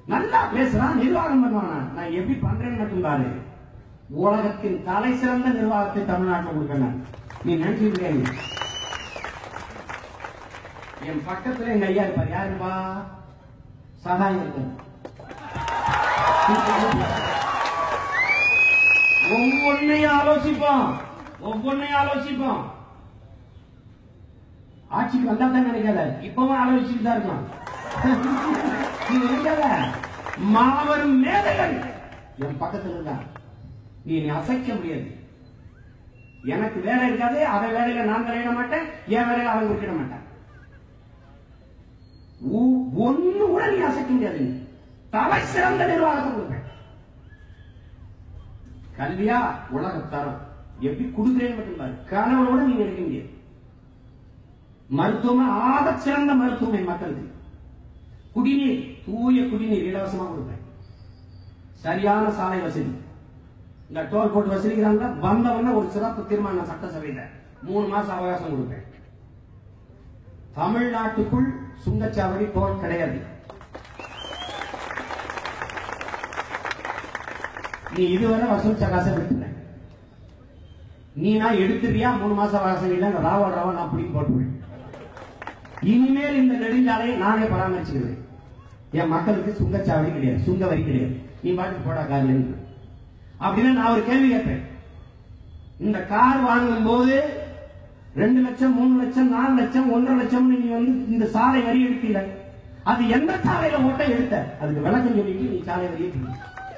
நல்லா பேசுறான் நிர்வாகம் பண்ணுவானா நான் எப்படி பண்றேன்னு மட்டும் பாரு உலகத்தின் தலை சிறந்த நிர்வாகத்தை தமிழ்நாட்டில் கொடுக்கணும் நீ நினைச்சிருக்க என் பக்கத்துல எங்க ஐயா இருப்பார் யாருப்பா சகாயம் இருக்கும் ஒவ்வொன்னையும் ஆலோசிப்போம் ஒவ்வொன்னையும் ஆலோசிப்போம் ஆட்சிக்கு வந்தா தான் நினைக்காத இப்பவும் ஆலோசிச்சுட்டு தான் இருக்கலாம் நீ நினைக்காத மாபெரும் மேதைகள் என் பக்கத்துல இருந்தா நீ என்னை அசைக்க முடியாது எனக்கு வேலை இருக்காது அவன் வேலையில நான் தலையிட மாட்டேன் என் வேலையில அவன் குறிப்பிட மாட்டான் ஒ- ஒண்ணு கூட நீ அசைக்க முடியாது நீ. தலை சிறந்த நிர்வாகத்தை கொடுப்பேன் கல்வியா உலக தரம் எப்படி கொடுக்குறேன்னு மட்டும் பாரு கனவோட நீங்க எடுக்க முடியாது மருத்துவம் ஆக சிறந்த மருத்துவமை மக்களுக்கு குடிநீர் தூய குடிநீர் இலவசமா கொடுப்பேன் சரியான சாலை வசதி இந்த டோல் போட்டு வசதிக்கிறாங்க வந்தவன ஒரு சிறப்பு தீர்மானம் சட்டசபையில மூணு மாசம் அவகாசம் கொடுப்பேன் தமிழ்நாட்டுக்குள் சுங்கச்சாவடி டோல் கிடையாது நீ இதுவரை வசூல் சகாசை விட்டுற நீ நான் எடுத்துறியா மூணு மாசம் அவகாசம் இல்லை ராவா ராவா நான் பிடிக்க போட்டுருவேன் இனிமேல் இந்த நெடுஞ்சாலையை நானே பராமரிச்சுக்கிறேன் என் மக்களுக்கு சுங்கச்சாவடி கிடையாது சுங்க வரி கிடையாது நீ பாட்டுக்கு போடா கார்ல இருந்து அப்படின்னா நான் ஒரு கேள்வி கேட்பேன் இந்த கார் வாங்கும் போது ரெண்டு லட்சம் மூணு லட்சம் நாலு லட்சம் ஒன்றரை லட்சம் நீ வந்து இந்த சாலை வரி எடுக்கல அது எந்த சாலையில ஓட்ட எடுத்த அதுக்கு விளக்கம் சொல்லிட்டு நீ சாலை வரி எடுக்கல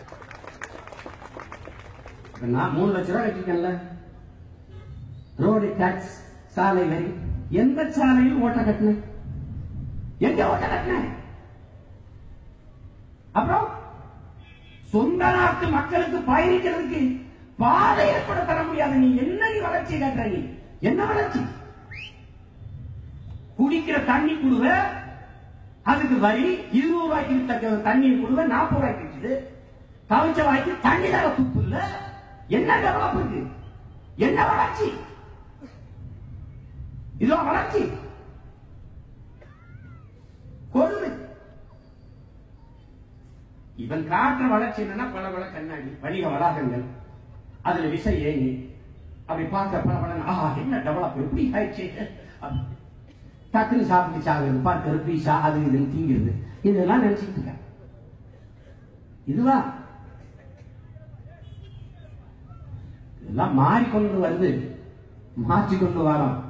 இப்ப நான் மூணு லட்சம் ரூபாய் கட்டிருக்கேன்ல ரோடு டாக்ஸ் சாலை வரி எந்த சாலையில் ஓட்ட கட்டின எங்க ஓட்ட கட்டின அப்புறம் சொந்த நாட்டு மக்களுக்கு பயணிக்கிறதுக்கு பாதை ஏற்பட தர முடியாது நீ என்ன நீ வளர்ச்சி காட்டுற நீ என்ன வளர்ச்சி குடிக்கிற தண்ணி குடுவ அதுக்கு வரி இருநூறு ரூபாய்க்கு தக்க தண்ணி குடுவ நாற்பது ரூபாய்க்கு இருக்குது தவிச்ச வாய்க்கு தண்ணி தர துப்பு இல்ல என்ன டெவலப் இருக்கு என்ன வளர்ச்சி இதோ வளர்ச்சி கொடுமை இவன் காட்டுற வளர்ச்சி என்னன்னா பல பல கண்ணாடி வணிக வளாகங்கள் அதுல விசை ஏங்கி அப்படி பார்க்க பல பல ஆஹா என்ன டெவலப் எப்படி ஆயிடுச்சு அப்படி. டக்குன்னு சாப்பிட்டு சாகுறது பார்க்கறது பீஸா அது இதுன்னு தீங்கிறது இதெல்லாம் நினைச்சிட்டு இருக்க இதுவா இதெல்லாம் மாறிக்கொண்டு வருது மாற்றி கொண்டு வரோம்